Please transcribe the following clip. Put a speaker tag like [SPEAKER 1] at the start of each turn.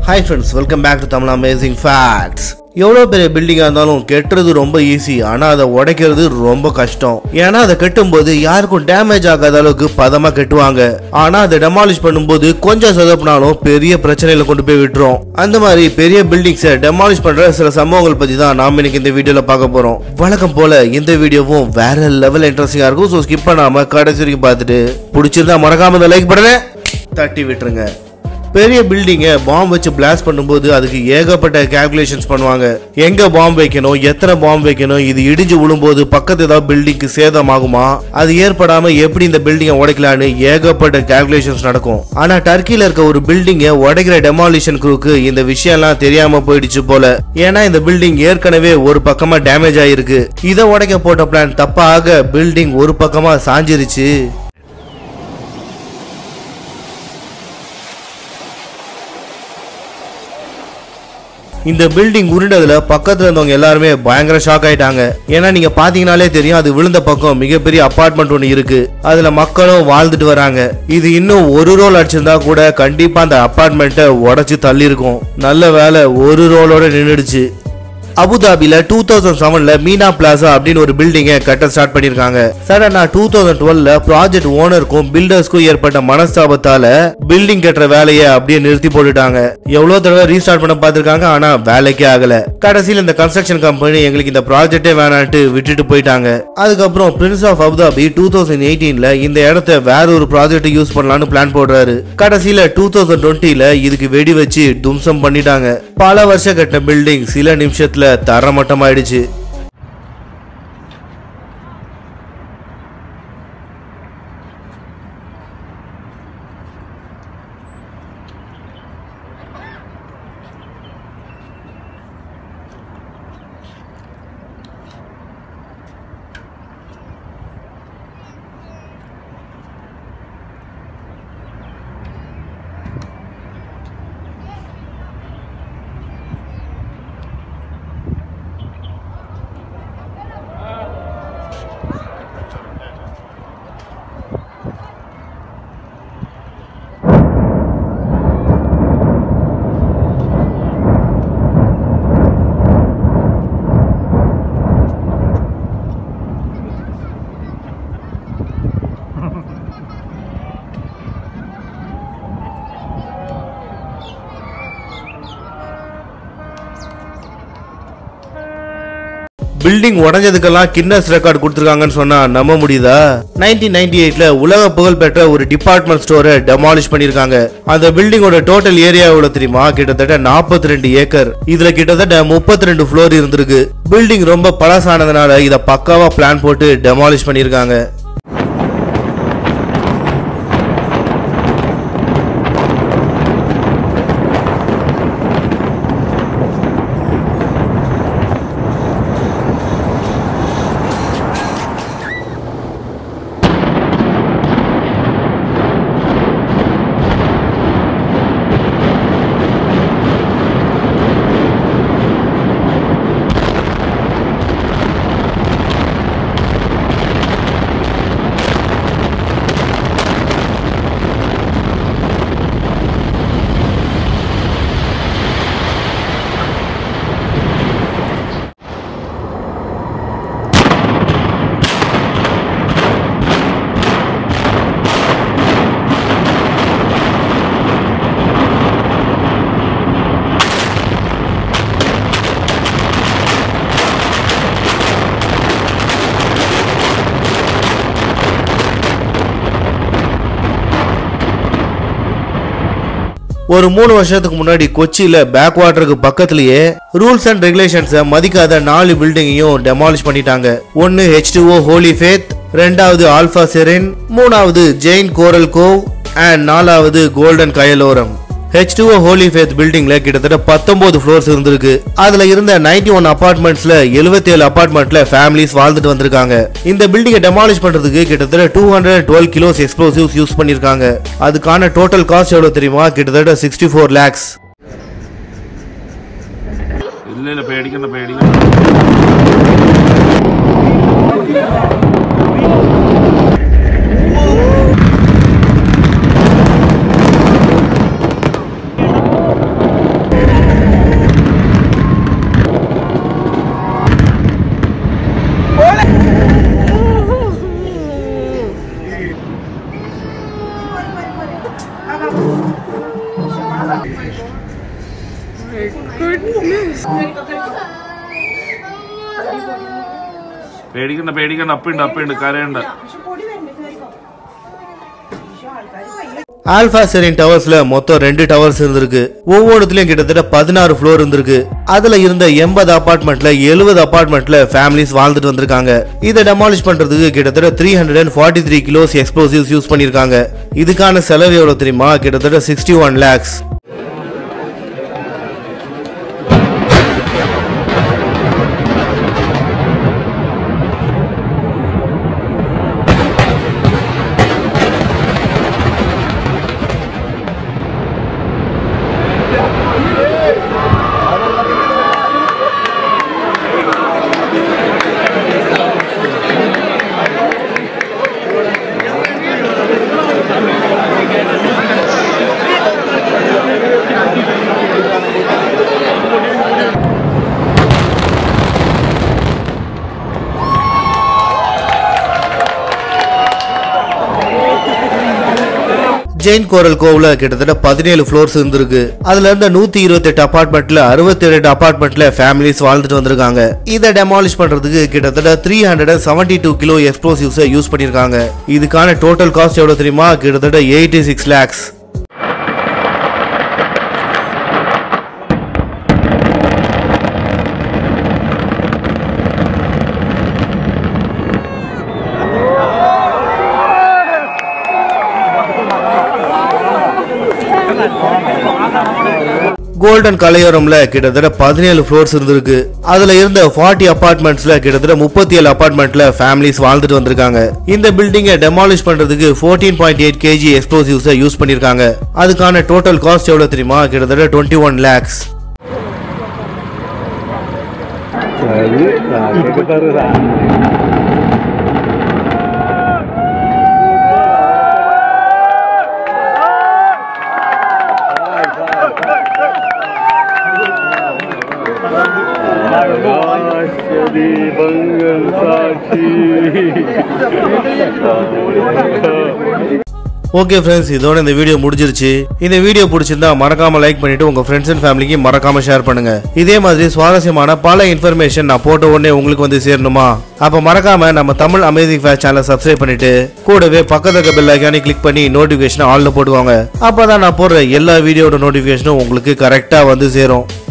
[SPEAKER 1] hi friends welcome back to Tamil amazing facts எவ்வளோ பெரிய பில்டிங்காக இருந்தாலும் கெட்டுறது ரொம்ப ஈஸி ஆனால் அதை உடைக்கிறது ரொம்ப கஷ்டம் ஏன்னா அதை கட்டும்போது யாருக்கும் டேமேஜ் ஆகாத அளவுக்கு பதமாக கட்டுவாங்க ஆனால் அதை டெமாலிஷ் பண்ணும்போது கொஞ்சம் சொதப்பினாலும் பெரிய பிரச்சனையில கொண்டு போய் விட்டுரும் அந்த மாதிரி பெரிய பில்டிங்ஸை டெமாலிஷ் பண்ற சில சம்பவங்கள் பற்றி தான் நாம இன்னைக்கு இந்த வீடியோவில் பார்க்க போகிறோம் வழக்கம் போல இந்த வீடியோவும் வேற லெவல் இன்ட்ரெஸ்டிங்காக இருக்கும் ஸோ ஸ்கிப் பண்ணாமல் கடைசி வரைக்கும் பார்த்துட்டு பிடிச்சிருந்தா மறக்காம இந்த லைக் பண்ணுங்க தட்டி விட்டுருங்க பெரிய பில்டிங்கை பாம்பு வச்சு பிளாஸ்ட் பண்ணும்போது அதுக்கு ஏகப்பட்ட கால்குலேஷன்ஸ் பண்ணுவாங்க எங்க பாம்பு வைக்கணும் எத்தனை பாம்பு வைக்கணும் இது இடிஞ்சு விழும்போது பக்கத்து ஏதாவது பில்டிங்க்கு சேதமாகுமா அது ஏற்படாம எப்படி இந்த பில்டிங்கை உடைக்கலான்னு ஏகப்பட்ட கால்குலேஷன்ஸ் நடக்கும் ஆனா டர்க்கில இருக்க ஒரு பில்டிங்கை உடைக்கிற டெமாலிஷன் குரூக்கு இந்த விஷயம்லாம் தெரியாம போயிடுச்சு போல ஏன்னா இந்த பில்டிங் ஏற்கனவே ஒரு பக்கமா டேமேஜ் ஆயிருக்கு இதை உடைக்க போட்ட பிளான் தப்பாக பில்டிங் ஒரு பக்கமா சாஞ்சிருச்சு இந்த பில்டிங் உருண்டதுல பக்கத்துல இருந்தவங்க எல்லாருமே பயங்கர ஷாக் ஆயிட்டாங்க ஏன்னா நீங்க பாத்தீங்கனாலே தெரியும் அது விழுந்த பக்கம் மிகப்பெரிய அபார்ட்மெண்ட் ஒன்று இருக்கு அதுல மக்களும் வாழ்ந்துட்டு வராங்க இது இன்னும் ஒரு ரோல் அடிச்சிருந்தா கூட கண்டிப்பா அந்த அபார்ட்மெண்ட்டை உடைச்சு தள்ளி இருக்கும் நல்ல வேலை ஒரு ரோலோட நின்றுடுச்சு அபுதாபில டூ தௌசண்ட் செவன்ல மீனா பிளாசா அப்படின்னு ஒரு பில்டிங்கை கட்ட ஸ்டார்ட் பண்ணிருக்காங்க சடனா டூ தௌசண்ட் டுவெல்ல ப்ராஜெக்ட் ஓனருக்கும் பில்டர்ஸ்க்கும் ஏற்பட்ட மனஸ்தாபத்தால பில்டிங் கட்டுற வேலையை அப்படியே நிறுத்தி போட்டுட்டாங்க எவ்வளவு தடவை ரீஸ்டார்ட் பண்ண பார்த்திருக்காங்க ஆனா வேலைக்கே ஆகல கடைசியில் இந்த கன்ஸ்ட்ரக்ஷன் கம்பெனி எங்களுக்கு இந்த ப்ராஜெக்டே வேணான்ட்டு விட்டுட்டு போயிட்டாங்க அதுக்கப்புறம் prince of Abu Dhabi two thousand எயிட்டீன்ல இந்த இடத்த வேற ஒரு ப்ராஜெக்ட் யூஸ் பண்ணலாம்னு பிளான் போடுறாரு கடைசியில டூ தௌசண்ட் டுவெண்ட்டில இதுக்கு வெடி வச்சு தும்சம் பண்ணிட்டாங்க பல வருஷம் கட்டின பில்டிங் சில நிமிஷத்துல தரமட்டமாயிடுச்சு பில்டிங் உடஞ்சதுக்கெல்லாம் கின்னஸ் ரெக்கார்ட் கொடுத்துருக்காங்கன்னு சொன்னா நம்ப முடியுதா நைன்டீன் நைன்டி எயிட்ல உலக புகழ்பெற்ற ஒரு டிபார்ட்மெண்ட் ஸ்டோரை டெமாலிஷ் பண்ணிருக்காங்க அந்த பில்டிங்கோட டோட்டல் ஏரியா எவ்வளவு தெரியுமா கிட்டத்தட்ட 42 ரெண்டு ஏக்கர் இதுல கிட்டத்தட்ட 32 ரெண்டு ஃப்ளோர் இருந்திருக்கு பில்டிங் ரொம்ப பழசானதுனால இத பக்காவா பிளான் போட்டு டெமாலிஷ் பண்ணிருக்காங்க ஒரு மூணு வருஷத்துக்கு முன்னாடி கொச்சியில பேக் வாட்டருக்கு பக்கத்துலயே ரூல்ஸ் அண்ட் ரெகுலேஷன்ஸை மதிக்காத நாலு பில்டிங்கையும் டெமாலிஷ் பண்ணிட்டாங்க ஒன்னு ஹெச் டூஓ ஹோலி ஃபேத் ரெண்டாவது ஆல்பா செரின் மூணாவது ஜெயின் கோரல் கோவ் அண்ட் நாலாவது Golden Kayaloram H two Holy Faith பில்டிங்ல கிட்டத்தட்ட பத்தொன்பது ஃப்ளோர்ஸ் இருந்திருக்கு அதுல இருந்த 91 ஒன் அபார்ட்மெண்ட்ஸ்ல எழுபத்தி ஏழு அபார்ட்மெண்ட்ல ஃபேமிலிஸ் வாழ்ந்துட்டு வந்திருக்காங்க இந்த பில்டிங்கை டெமாலிஷ் பண்றதுக்கு கிட்டத்தட்ட two hundred twelve kilos explosives use பண்ணிருக்காங்க அதுக்கான டோட்டல் காஸ்ட் எவ்வளவு தெரியுமா கிட்டத்தட்ட சிக்ஸ்டி ஃபோர் லேக்ஸ்
[SPEAKER 2] ഇല്ല ഇല്ല പേടിക്കണ്ട പേടിക്കണ്ട പേടിക്കണ്ട പേടിക്കണ്ട അപ്പുണ്ട് അപ്പുണ്ട് കരയണ്ട
[SPEAKER 1] ஆல்பா செரின் டவர்ஸ்ல மொத்தம் ரெண்டு டவர்ஸ் இருந்திருக்கு ஒவ்வொன்றுலயும் கிட்டத்தட்ட பதினாறு ஃப்ளோர் இருந்திருக்கு அதுல இருந்த எண்பது அபார்ட்மெண்ட்ல எழுபது அபார்ட்மெண்ட்ல ஃபேமிலிஸ் வாழ்ந்துட்டு வந்திருக்காங்க இதை டெமாலிஷ் பண்றதுக்கு கிட்டத்தட்ட three hundred and forty three kilos explosives use பண்ணிருக்காங்க இதுக்கான செலவு எவ்வளவு தெரியுமா கிட்டத்தட்ட sixty one lakhs Jain Coral கோவ்ல கிட்டத்தட்ட பதினேழு ஃப்ளோர்ஸ் இருந்திருக்கு அதுல இருந்த நூத்தி இருபத்தி எட்டு அபார்ட்மெண்ட்ல அறுபத்தி ஏழு அபார்ட்மெண்ட்ல ஃபேமிலிஸ் வாழ்ந்துட்டு வந்திருக்காங்க இதை டெமாலிஷ் பண்றதுக்கு கிட்டத்தட்ட three hundred seventy two kilo explosives use பண்ணிருக்காங்க இதுக்கான டோட்டல் காஸ்ட் எவ்வளவு தெரியுமா கிட்டத்தட்ட எயிட்டி சிக்ஸ் லேக்ஸ் கோல்டன் கலையோரம்ல கிட்டத்தட்ட பதினேழு ஃப்ளோர்ஸ் இருந்திருக்கு அதுல இருந்த ஃபார்ட்டி அபார்ட்மெண்ட்ஸ்ல கிட்டத்தட்ட முப்பத்தி ஏழு அபார்ட்மெண்ட்ல ஃபேமிலிஸ் வாழ்ந்துட்டு வந்திருக்காங்க இந்த பில்டிங்கை டெமாலிஷ் பண்றதுக்கு fourteen point eight KG explosives use பண்ணிருக்காங்க அதுக்கான டோட்டல் காஸ்ட் எவ்வளவு தெரியுமா கிட்டத்தட்ட டுவெண்ட்டி ஒன் லேக்ஸ்
[SPEAKER 3] தீபங்கள் சாட்சி
[SPEAKER 1] ஓகே ஃப்ரெண்ட்ஸ் இதோட இந்த வீடியோ முடிஞ்சிருச்சு இந்த வீடியோ பிடிச்சிருந்தா மறக்காம லைக் பண்ணிட்டு உங்க ஃப்ரெண்ட்ஸ் அண்ட் ஃபேமிலிக்கு மறக்காம ஷேர் பண்ணுங்க இதே மாதிரி சுவாரஸ்யமான பல இன்ஃபர்மேஷன் நான் போட்ட உடனே உங்களுக்கு வந்து சேரணுமா அப்ப மறக்காம நம்ம தமிழ் அமேசிங் ஃபேர் சேனலை சப்ஸ்கிரைப் பண்ணிட்டு கூடவே பக்கத்துல இருக்க பெல் ஐக்கானே கிளிக் பண்ணி நோட்டிபிகேஷன் ஆல்ல போட்டுவாங்க அப்பதான் நான் போடுற எல்லா வீடியோட நோட்டிபிகேஷனும் உங்களுக்கு கரெக்டா வந்து சேரும்